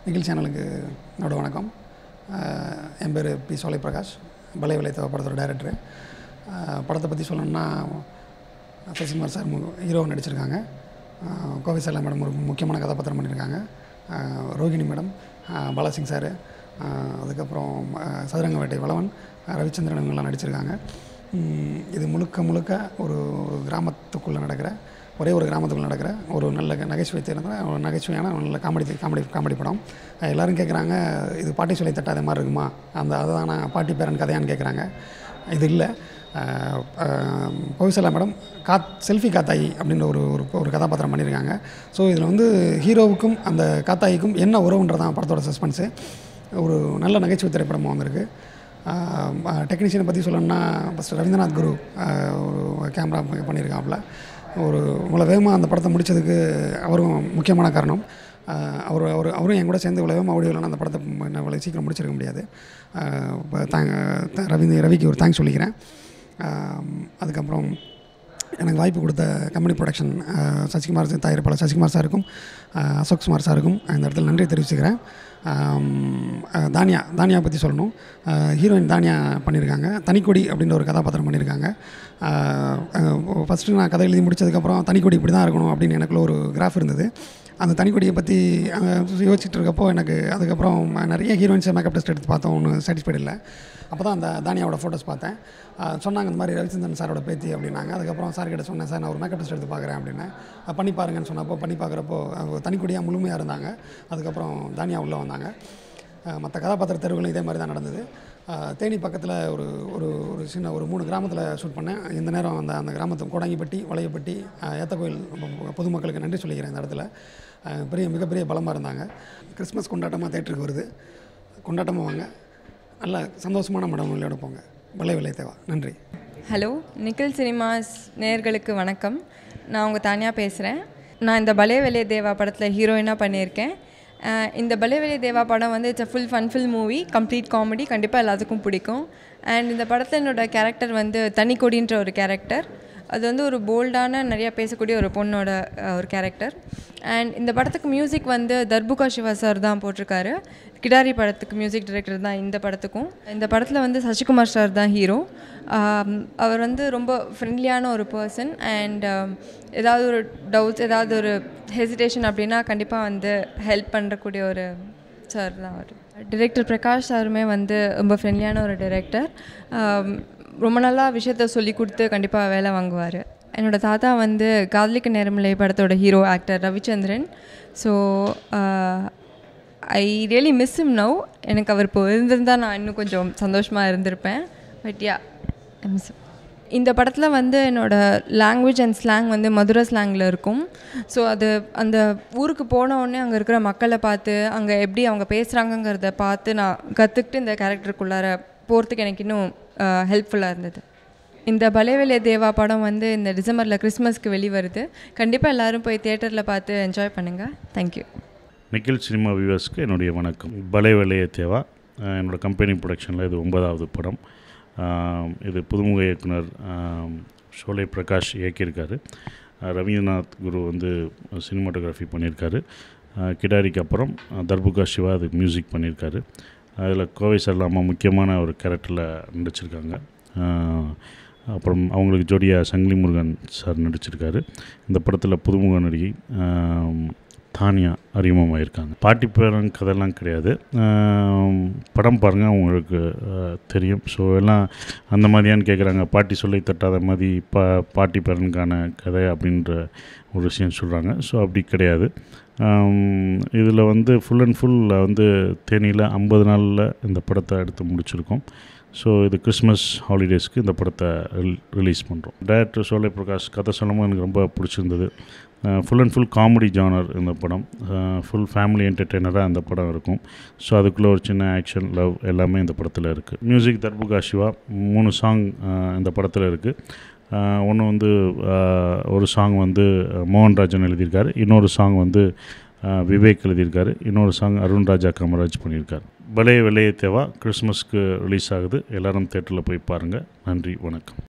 நிகில் சேனலுக்கு என்னோட வணக்கம் அஹ் என் பேர் பி சோலை பிரகாஷ் பலை விளைத்தவ படத்தோட டைரக்டரு படத்தை பற்றி சொல்லணும்னா சசிகுமார் சார் ஹீரோ நடிச்சிருக்காங்க அஹ் கோவை சேலா மேடம் ஒரு முக்கியமான கதாபாத்திரம் பண்ணியிருக்காங்க அஹ் ரோகிணி மேடம் அஹ் பாலாசிங் சார் அதுக்கப்புறம் அஹ் சதுரங்க வேட்டை வளவன் அஹ் ரவிச்சந்திரன் இவங்கெல்லாம் நடிச்சிருக்காங்க உம் இது முழுக்க முழுக்க ஒரு ஒரு கிராமத்துக்குள்ளே நடக்கிற ஒரே ஒரு கிராமத்துக்குள்ள நடக்கிற ஒரு நல்ல நகைச்சுவை தேர்ந்த ஒரு நகைச்சுவையான ஒரு நல்ல காமெடி காமெடி காமெடி படம் அஹ் எல்லாரும் கேட்குறாங்க இது பாட்டி சொல்லி தட்டாத மாதிரி இருக்குமா அந்த அதுதான பாட்டி பேரன் கதையான்னு கேட்குறாங்க இது இல்லை பவிசலா மேடம் காத் செல்ஃபி காத்தாயி அப்படின்ற ஒரு ஒரு ஒரு கதாபாத்திரம் பண்ணியிருக்காங்க ஸோ இதில் வந்து ஹீரோவுக்கும் அந்த காத்தாயிக்கும் என்ன உறவுன்றதான் படத்தோட சஸ்பென்ஸு ஒரு நல்ல நகைச்சுவை திரைப்படமாக வந்திருக்கு டெக்னீஷியனை பற்றி சொல்லணும்னா ஃபஸ்ட்டு ரவீந்திரநாத் குரு ஆஹ் ஒரு கேமரா பண்ணியிருக்காப்புல ஒரு இவ்வளோ வேகமாக அந்த படத்தை முடித்ததுக்கு அவரும் முக்கியமான காரணம் ஆஹ் அவர் அவர் அவரும் என் கூட சேர்ந்து இவ்வளோ வேகமாக ஓடி வரலன்னா அந்த படத்தை என்ன இவ்வளோ சீக்கிரம் முடிச்சிருக்க முடியாது ஆஹ் இப்போ தேங்க் ரவி ரவிக்கு ஒரு தேங்க்ஸ் சொல்லிக்கிறேன் ஆஹ் அதுக்கப்புறம் எனக்கு வாய்ப்பு கொடுத்த கம்பெனி ப்ரொடக்ஷன் சசிகுமார் சார் தயாரிப்பாளர் சசிகுமார் சாருக்கும் ஆஹ் அசோக் குமார் சாருக்கும் இந்த இடத்துல நன்றி தெரிவிச்சுக்கிறேன் ஆம், ஆஹ் தானியா தானியா பற்றி சொல்லணும் ஹீரோயின் தானியா பண்ணியிருக்காங்க தனிக்கொடி அப்படின்ற ஒரு கதாபாத்திரம் பண்ணியிருக்காங்க ஃபஸ்ட்டு நான் கதை எழுதி முடிச்சதுக்கப்புறம் தனிக்கொடி இப்படி தான் இருக்கணும் அப்படின்னு எனக்குள்ள ஒரு கிராஃப் இருந்தது அந்த தனிக்கொடியை பற்றி யோசிச்சுட்டு இருக்கப்போ எனக்கு அதுக்கப்புறம் நிறைய ஹீரோயின்ஸை மேக்கப் டெஸ்ட் எடுத்து பார்த்தோம் ஒன்றும் சாட்டிஸ்ஃபைட் இல்லை அப்போ தான் அந்த தானியாவோட ஃபோட்டோஸ் பார்த்தேன் ஆஹ் சொன்னாங்க இந்த மாதிரி ரவிச்சந்திரன் சாரோட பேத்தி அப்படின்னாங்க அதுக்கப்புறம் சார் கிட்ட சொன்னேன் சார் நான் ஒரு மேக்கப் டெஸ்ட் எடுத்து பார்க்குறேன் அப்படின்னு அஹ் பண்ணி பாருங்கன்னு சொன்னப்போ பண்ணி பார்க்குறப்போ அவங்க தனிக்கொடியாக முழுமையாக இருந்தாங்க அதுக்கப்புறம் தானியா உள்ளே வந்தாங்க மற்ற கதாபாத்திர தெருவுகளும் இதே மாதிரி தான் நடந்தது ஆஹ் தேனி பக்கத்தில் ஒரு ஒரு ஒரு சின்ன ஒரு மூணு கிராமத்தில் ஷூட் பண்ணேன் இந்த நேரம் அந்த அந்த கிராமத்து கோடாங்கிப்பட்டி வளையப்பட்டி ஆஹ் ஏத்தக்கோயில் பொ- பொதுமக்களுக்கு நன்றி சொல்லிக்கிறேன் இந்த இடத்துல ஆஹ் பெரிய மிகப்பெரிய பலமாக இருந்தாங்க கிறிஸ்மஸ் கொண்டாட்டமாக தேட்டருக்கு வருது கொண்டாட்டமாக வாங்க நல்ல சந்தோஷமான மனநிலையோட போங்க பலை விலை தேவா நன்றி ஹலோ நிக்கில் சினிமாஸ் நேயர்களுக்கு வணக்கம் நான் உங்கள் தானியா பேசுகிறேன் நான் இந்த பலே வெளிய தேவா படத்தில் ஹீரோயினாக பண்ணியிருக்கேன் அஹ் இந்த பலே வெளிய தேவா படம் வந்து it's a full fun fill movie complete comedy கண்டிப்பாக எல்லாத்துக்கும் பிடிக்கும் அண்ட் இந்த படத்தில் என்னோட கேரக்டர் வந்து தனிக்கொடின்ற ஒரு கேரக்டர் அது வந்து ஒரு போல்டான நிறையா பேசக்கூடிய ஒரு பொண்ணோட அஹ், ஒரு கேரக்டர் அண்ட் இந்த படத்துக்கு மியூசிக் வந்து தர்புகா சிவா சார் தான் போட்டிருக்காரு கிடாரி படத்துக்கு மியூசிக் டைரக்டர் தான் இந்த படத்துக்கும் இந்த படத்தில் வந்து சசிகுமார் சார் தான் ஹீரோ அவர் வந்து ரொம்ப ஃப்ரெண்ட்லியான ஒரு பர்சன் அண்ட் ஏதாவது ஒரு டவுட்ஸ் ஏதாவது ஒரு ஹெசிடேஷன் அப்படின்னா கண்டிப்பாக வந்து ஹெல்ப் பண்ணக்கூடிய ஒரு சார் தான் அவர் டிரெக்டர் பிரகாஷ் சாருமே வந்து ரொம்ப ஃப்ரெண்ட்லியான ஒரு டிரெக்டர் ரொம்ப நல்லா விஷயத்த சொல்லி கொடுத்து கண்டிப்பாக வேலை வாங்குவார் என்னோட தாத்தா வந்து காதலிக்க நேரமில்லை படத்தோட hero actor Ravichandran so I really miss him now எனக்கு அவர் இப்போ இருந்திருந்தால் நான் இன்னும் கொஞ்சம் சந்தோஷமாக இருந்திருப்பேன் பட் யா மிஸ் இந்த படத்தில் வந்து என்னோடய லாங்குவேஜ் அண்ட் ஸ்லாங் வந்து மதுரை ஸ்லாங்கில் இருக்கும் ஸோ அது அந்த ஊருக்கு போன உடனே அங்கே இருக்கிற மக்களை பார்த்து அங்கே எப்படி அவங்க பேசுகிறாங்கங்கிறத பார்த்து நான் கற்றுக்கிட்டு இந்த கேரக்டருக்குள்ளார போகிறதுக்கு எனக்கு இன்னும் ஹெல்ப்ஃபுல்லாக இருந்தது இந்த பலேவெளிய தேவா படம் வந்து இந்த டிசம்பரில் கிறிஸ்மஸ்க்கு வெளிவருது கண்டிப்பாக எல்லோரும் போய் தியேட்டரில் பார்த்து என்ஜாய் பண்ணுங்கள் தேங்க்யூ நிக்கில் சினிமா வியூவர்ஸ்க்கு என்னுடைய வணக்கம் பலே வேலையே தேவா அஹ் என்னோட கம்பெனி ப்ரொடக்ஷனில் இது ஒன்பதாவது படம் ஆம், இது புதுமுக இயக்குனர் ஆம், ஷோலை பிரகாஷ் இயக்கியிருக்காரு அஹ் ரவீந்திரநாத் குரு வந்து சினிமாட்டோகிராஃபி பண்ணியிருக்காரு அஹ் கிடாரிக்கு அப்புறம் அஹ் தர்புகா சிவா அதுக்கு மியூசிக் பண்ணியிருக்காரு அதில் கோவை சர்லாமா முக்கியமான ஒரு கேரக்டரில் நடிச்சிருக்காங்க அஹ் அப்புறம் அவங்களுக்கு ஜோடியாக சங்கிலி முருகன் சார் நடிச்சிருக்காரு இந்த படத்தில் புதுமுக நடிகை ஆம், தானியா அறிமுகமாயிருக்காங்க பாட்டி பேரன் கதையெல்லாம் கிடையாது ஆம், படம் பாருங்கள் உங்களுக்கு ஆஹ், தெரியும் ஸோ எல்லாம் அந்த மாதிரியான்னு கேட்குறாங்க பாட்டி சொல்லி தட்டாத மாதிரி பா பாட்டி பேரனுக்கான கதை அப்படின்ற ஒரு விஷயம் சொல்கிறாங்க ஸோ அப்படி கிடையாது இதில் வந்து ஃபுல் அண்ட் ஃபுல் வந்து தேனியில் ஐம்பது நாளில் இந்த படத்தை எடுத்து முடிச்சிருக்கோம் ஸோ இது கிறிஸ்மஸ் ஹாலிடேஸ்க்கு இந்த படத்தை ரிலீஸ் பண்ணுறோம் டேரக்டர் சோலை பிரகாஷ் கதை சொல்லும்போது எனக்கு ரொம்ப பிடிச்சிருந்தது full and full comedy genre இந்த படம் ஃபுல் ஃபேமிலி என்டர்டெய்னராக இந்த படம் இருக்கும் ஸோ அதுக்குள்ளே ஒரு சின்ன ஆக்ஷன் லவ் எல்லாமே இந்த படத்தில் இருக்குது மியூசிக் தர்புகா சிவா மூணு சாங் இந்த படத்தில் இருக்குது ஒன்று வந்து ஆஹ், ஒரு சாங் வந்து அஹ், மோகன்ராஜன் எழுதியிருக்காரு இன்னொரு சாங் வந்து ஆஹ், விவேக் எழுதியிருக்காரு இன்னொரு சாங் அருண் ராஜா காமராஜ் பண்ணியிருக்காரு பலே வெள்ளையே தேவா கிறிஸ்மஸ்க்கு ரிலீஸ் ஆகுது எல்லாரும் தேட்டரில் போய் பாருங்கள் நன்றி வணக்கம்